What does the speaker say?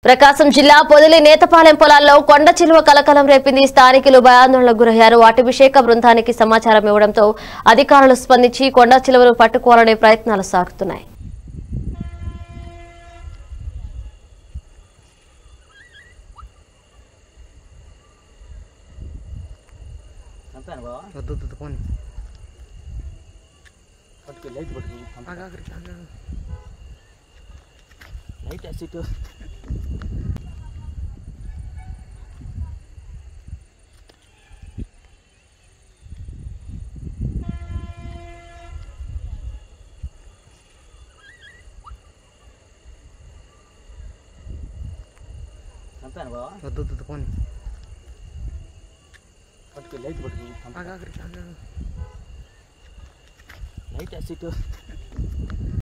ప్రకాశం జిల్లా పొదిలి నేతపాలెం పొలాల్లో కొండ చిలువ కలకలం రేపింది స్థానికులు భయాందోళనకు గురయ్యారు అటవీశాఖ బృందానికి సమాచారం ఇవ్వడంతో అధికారులు స్పందించి కొండ చిలువను పట్టుకోవాలనే ప్రయత్నాలు సాగుతున్నాయి అంతేనా బావా వద్దు వద్దు, వద్దు పోనీ పట్టుకో లైట్ పట్టుకో ఆగు, ఆగు, ఆగు, ఆగు. లైట్ అసిట్ అంతేనా బావా వద్దు వద్దు, వద్దు పోనీ పట్టుకో లైట్ పట్టుకో ఆగు, ఆగు, ఆగు, ఆగు. లైట్ అసిట్